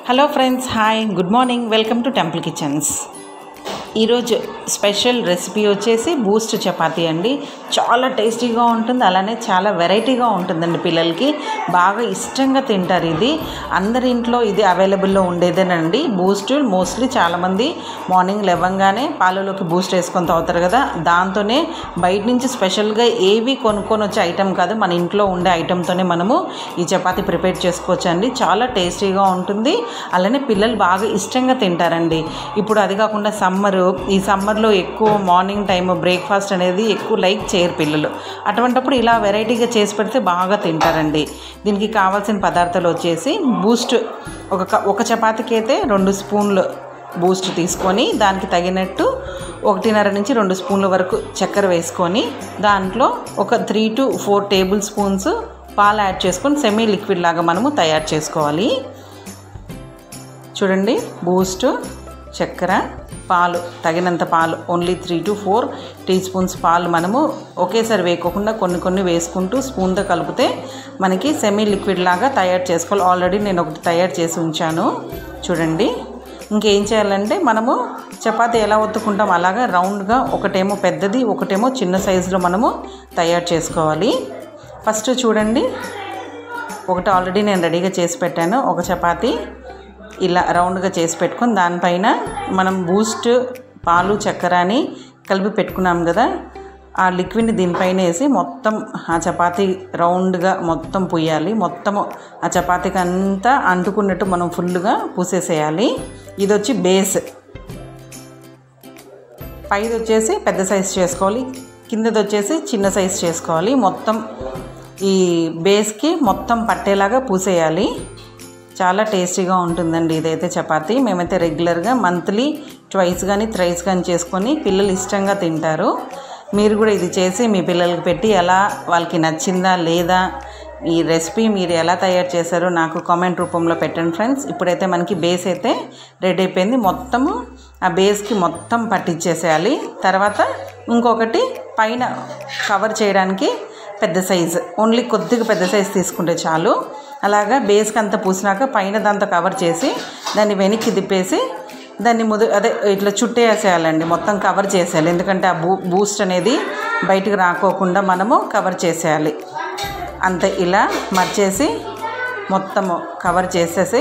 hello friends hi good morning welcome to Temple Kitchens ఈరోజు special recipe వచ్చేసి Boost chapati అండి చాలా టేస్టీగా ఉంటుంది అలానే చాలా వెరైటీగా ఉంటుందండి పిల్లలకి బాగా ఇష్టంగా తింటారు ఇది అందరి ఇంట్లో ఇది అవైలబుల్లో ఉండేదేనండి బూస్ట్ మోస్ట్లీ చాలామంది మార్నింగ్ లేవంగానే పాలలోకి బూస్ట్ వేసుకొని తాగుతారు కదా దాంతోనే బయట నుంచి స్పెషల్గా ఏవి కొనుక్కొని వచ్చే ఐటెం కాదు మన ఇంట్లో ఉండే ఐటెంతోనే మనము ఈ చపాతీ ప్రిపేర్ చేసుకోవచ్చు అండి చాలా టేస్టీగా ఉంటుంది అలానే పిల్లలు బాగా ఇష్టంగా తింటారండి ఇప్పుడు అది కాకుండా సమ్మరు ఈ సమ్మర్లో ఎక్కువ మార్నింగ్ టైం బ్రేక్ఫాస్ట్ అనేది ఎక్కువ లైక్ చేయరు పిల్లలు అటువంటప్పుడు ఇలా వెరైటీగా చేసి పెడితే బాగా తింటారండి దీనికి కావాల్సిన పదార్థాలు వచ్చేసి బూస్ట్ ఒక క- ఒక చపాతీకి అయితే రెండు స్పూన్లు బూస్ట్ తీసుకొని దానికి తగినట్టు ఒకటిన్నర నుంచి రెండు స్పూన్ల వరకు చక్కెర వేసుకొని దాంట్లో ఒక three to four tablespoons పాలు యాడ్ చేసుకొని సెమీ లిక్విడ్ లాగా మనము తయారు చేసుకోవాలి చూడండి బూస్ట్ చక్కెర పాలు తగినంత పాలు only three to four teaspoons పాలు మనము ఒకేసారి వేయకోకుండా కొన్ని కొన్ని వేసుకుంటూ స్పూన్తో కలిపితే మనకి సెమీ లిక్విడ్ లాగా తయారు చేసుకోవాలి ఆల్రెడీ నేను ఒకటి తయారు చేసి ఉంచాను చూడండి ఇంకేం చేయాలంటే మనము చపాతీ ఎలా ఒత్తుకుంటాం అలాగా రౌండ్గా ఒకటేమో పెద్దది ఒకటేమో చిన్న సైజులో మనము తయారు చేసుకోవాలి ఫస్ట్ చూడండి ఒకటి ఆల్రెడీ నేను రెడీగా చేసి పెట్టాను ఒక చపాతీ ఇలా రౌండ్గా చేసి పెట్టుకొని దానిపైన మనం బూస్ట్ పాలు చక్కెర అని కలిపి పెట్టుకున్నాం కదా ఆ లిక్విడ్ని దీనిపైన వేసి మొత్తం ఆ చపాతీ రౌండ్గా మొత్తం పుయ్యాలి మొత్తం ఆ చపాతీకి అంతా అంటుకున్నట్టు మనం ఫుల్గా పూసేసేయాలి ఇది వచ్చి బేస్ పైది వచ్చేసి పెద్ద సైజ్ చేసుకోవాలి కిందది వచ్చేసి చిన్న సైజ్ చేసుకోవాలి మొత్తం ఈ బేస్కి మొత్తం పట్టేలాగా పూసేయాలి చాలా టేస్టీగా ఉంటుందండి ఇదైతే చపాతీ మేమైతే రెగ్యులర్గా మంత్లీ ట్వైస్ కానీ థ్రైస్ కానీ చేసుకొని పిల్లలు ఇష్టంగా తింటారు మీరు కూడా ఇది చేసి మీ పిల్లలకి పెట్టి ఎలా వాళ్ళకి నచ్చిందా లేదా ఈ రెసిపీ మీరు ఎలా తయారు చేశారో నాకు కామెంట్ రూపంలో పెట్టండి ఫ్రెండ్స్ ఇప్పుడైతే మనకి బేస్ అయితే రెడీ అయిపోయింది మొత్తము ఆ బేస్కి మొత్తం పట్టించేసేయాలి తర్వాత ఇంకొకటి పైన కవర్ చేయడానికి పెద్ద సైజు ఓన్లీ కొద్దిగా పెద్ద సైజు తీసుకుంటే చాలు అలాగా బేస్కి అంతా పూసినాక పైన దాంతో కవర్ చేసి దాన్ని వెనక్కి తిప్పేసి దాన్ని ముదు అదే ఇట్లా చుట్టేసేయాలండి మొత్తం కవర్ చేసేయాలి ఎందుకంటే ఆ బూ బూస్ట్ అనేది బయటకు రాకోకుండా మనము కవర్ చేసేయాలి అంతే ఇలా మర్చేసి మొత్తము కవర్ చేసేసి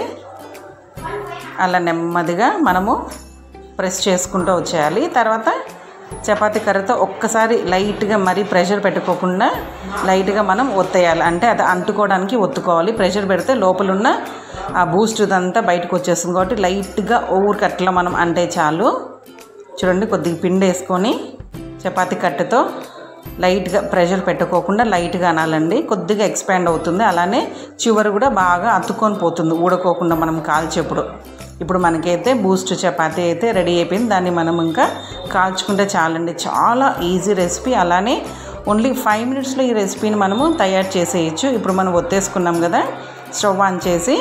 అలా నెమ్మదిగా మనము ప్రెస్ చేసుకుంటూ వచ్చేయాలి తర్వాత చపాతీ కర్రతో ఒక్కసారి లైట్గా మరీ ప్రెషర్ పెట్టుకోకుండా లైట్గా మనం ఒత్తేయాలి అంటే అది అంటుకోవడానికి ఒత్తుకోవాలి ప్రెషర్ పెడితే లోపల ఉన్న ఆ బూస్ట్ ఇదంతా బయటకు వచ్చేస్తుంది కాబట్టి లైట్గా ఊరికి అట్లా మనం అంటే చాలు చూడండి కొద్దిగా పిండి వేసుకొని చపాతీ కట్టెతో లైట్గా ప్రెషర్ పెట్టుకోకుండా లైట్గా అనాలండి కొద్దిగా ఎక్స్పాండ్ అవుతుంది అలానే చివరి కూడా బాగా అతుక్కొని పోతుంది ఊడకోకుండా మనం కాల్చేప్పుడు ఇప్పుడు మనకైతే బూస్ట్ చపాతీ అయితే రెడీ అయిపోయింది దాన్ని మనం ఇంకా కాల్చుకుంటే చాలండి చాలా ఈజీ రెసిపీ అలానే ఓన్లీ ఫైవ్ మినిట్స్లో ఈ రెసిపీని మనము తయారు చేసేయచ్చు ఇప్పుడు మనం ఒత్తేసుకున్నాం కదా స్టవ్ ఆన్ చేసి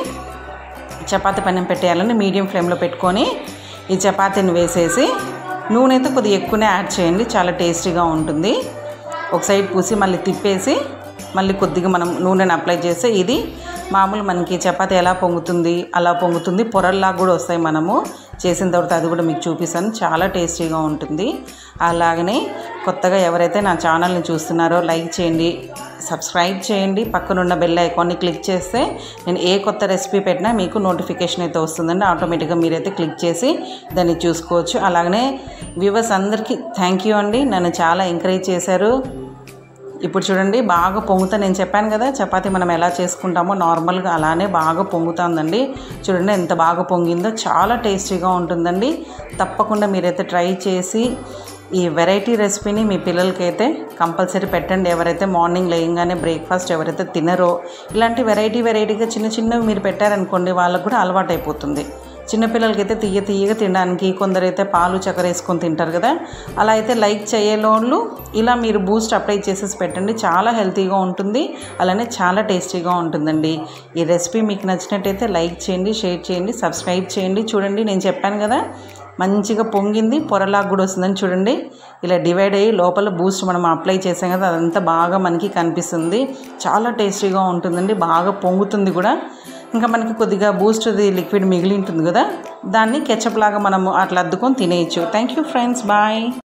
చపాతీ పన్నెం పెట్టేయాలని మీడియం ఫ్లేమ్లో పెట్టుకొని ఈ చపాతీని వేసేసి నూనె అయితే కొద్దిగా ఎక్కువనే యాడ్ చేయండి చాలా టేస్టీగా ఉంటుంది ఒక సైడ్ పూసి మళ్ళీ తిప్పేసి మళ్ళీ కొద్దిగా మనం నూనెని అప్లై చేస్తే ఇది మామూలు మనకి చపాతీ ఎలా పొంగుతుంది అలా పొంగుతుంది పొరల్లాగా కూడా వస్తాయి మనము చేసిన తర్వాత అది కూడా మీకు చూపిస్తాను చాలా టేస్టీగా ఉంటుంది అలాగనే కొత్తగా ఎవరైతే నా ఛానల్ని చూస్తున్నారో లైక్ చేయండి సబ్స్క్రైబ్ చేయండి పక్కనున్న బెల్ ఐకాన్ని క్లిక్ చేస్తే నేను ఏ కొత్త రెసిపీ పెట్టినా మీకు నోటిఫికేషన్ అయితే వస్తుందండి ఆటోమేటిక్గా మీరైతే క్లిక్ చేసి దాన్ని చూసుకోవచ్చు అలాగనే వ్యూవర్స్ అందరికీ థ్యాంక్ యూ అండి నన్ను చాలా ఎంకరేజ్ చేశారు ఇప్పుడు చూడండి బాగా పొంగుతా నేను చెప్పాను కదా చపాతీ మనం ఎలా చేసుకుంటామో నార్మల్గా అలానే బాగా పొంగుతుందండి చూడండి ఎంత బాగా పొంగిందో చాలా టేస్టీగా ఉంటుందండి తప్పకుండా మీరైతే ట్రై చేసి ఈ వెరైటీ రెసిపీని మీ పిల్లలకైతే కంపల్సరీ పెట్టండి ఎవరైతే మార్నింగ్ లేయంగానే బ్రేక్ఫాస్ట్ ఎవరైతే తినరో ఇలాంటి వెరైటీ వెరైటీగా చిన్న చిన్నవి మీరు పెట్టారనుకోండి వాళ్ళకు కూడా అలవాటు అయిపోతుంది చిన్నపిల్లలకైతే తీయ తీయగా తినడానికి కొందరైతే పాలు చక్కెర వేసుకొని తింటారు కదా అలా అయితే లైక్ చేయలోళ్ళు ఇలా మీరు బూస్ట్ అప్లై చేసేసి పెట్టండి చాలా హెల్తీగా ఉంటుంది అలానే చాలా టేస్టీగా ఉంటుందండి ఈ రెసిపీ మీకు నచ్చినట్టయితే లైక్ చేయండి షేర్ చేయండి సబ్స్క్రైబ్ చేయండి చూడండి నేను చెప్పాను కదా మంచిగా పొంగింది పొరలాగా కూడా వస్తుందని చూడండి ఇలా డివైడ్ అయ్యి లోపల బూస్ట్ మనం అప్లై చేసాం కదా అదంతా బాగా మనకి కనిపిస్తుంది చాలా టేస్టీగా ఉంటుందండి బాగా పొంగుతుంది కూడా ఇంకా మనకి కొద్దిగా బూస్ట్ది లిక్విడ్ మిగిలి ఉంటుంది కదా దాన్ని కెచప్ లాగా మనము అట్లా అద్దుకొని తినేయచ్చు థ్యాంక్ యూ ఫ్రెండ్స్ బాయ్